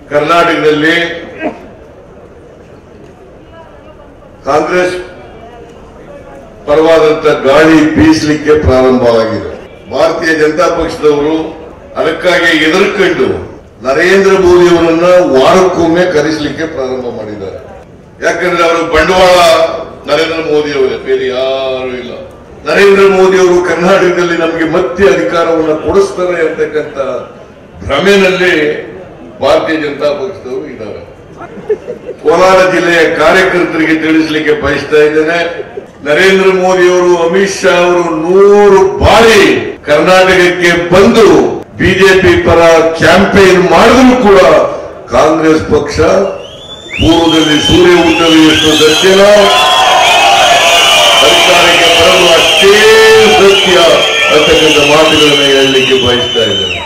ಕರ್ನಾಟಕದಲ್ಲಿ ಕಾಂಗ್ರೆಸ್ ಪರವಾದಂತ ಗಾಳಿ ಬೀಸಲಿಕ್ಕೆ ಪ್ರಾರಂಭವಾಗಿದೆ ಭಾರತೀಯ ಜನತಾ ಪಕ್ಷದವರು ಅದಕ್ಕಾಗಿ ಎದುರ್ಕೊಂಡು ನರೇಂದ್ರ ಮೋದಿ ಅವರನ್ನ ವಾರಕ್ಕೊಮ್ಮೆ ಕರೆಸಲಿಕ್ಕೆ ಪ್ರಾರಂಭ ಮಾಡಿದ್ದಾರೆ ಯಾಕಂದ್ರೆ ಅವರು ಬಂಡವಾಳ ನರೇಂದ್ರ ಮೋದಿ ಅವರೇ ಬೇರೆ ಯಾರು ಇಲ್ಲ ನರೇಂದ್ರ ಮೋದಿ ಅವರು ಕರ್ನಾಟಕದಲ್ಲಿ ನಮಗೆ ಮತ್ತೆ ಅಧಿಕಾರವನ್ನು ಕೊಡಿಸ್ತಾರೆ ಅಂತಕ್ಕಂಥ ಭ್ರಮೆನಲ್ಲಿ ಭಾರತೀಯ ಜನತಾ ಪಕ್ಷದವರು ಇದ್ದಾರೆ ಕೋಲಾರ ಜಿಲ್ಲೆಯ ಕಾರ್ಯಕರ್ತರಿಗೆ ತಿಳಿಸಲಿಕ್ಕೆ ಬಯಸ್ತಾ ಇದ್ದೇನೆ ನರೇಂದ್ರ ಮೋದಿ ಅವರು ಅಮಿತ್ ಶಾ ಅವರು ನೂರು ಬಾರಿ ಕರ್ನಾಟಕಕ್ಕೆ ಬಂದು ಬಿಜೆಪಿ ಪರ ಕ್ಯಾಂಪೇನ್ ಮಾಡಿದ್ರು ಕೂಡ ಕಾಂಗ್ರೆಸ್ ಪಕ್ಷ ಪೂರ್ವದಲ್ಲಿ ಸೂರ್ಯ ಹುಟ್ಟಲು ಎಷ್ಟು ಸತ್ಯನೋ ಅಧಿಕಾರಕ್ಕೆ ಬರಲು ಅಷ್ಟೇ ಸತ್ಯ ಅಂತಕ್ಕಂಥ ಮಾತುಗಳನ್ನು ಹೇಳಲಿಕ್ಕೆ ಬಯಸ್ತಾ ಇದ್ದೇನೆ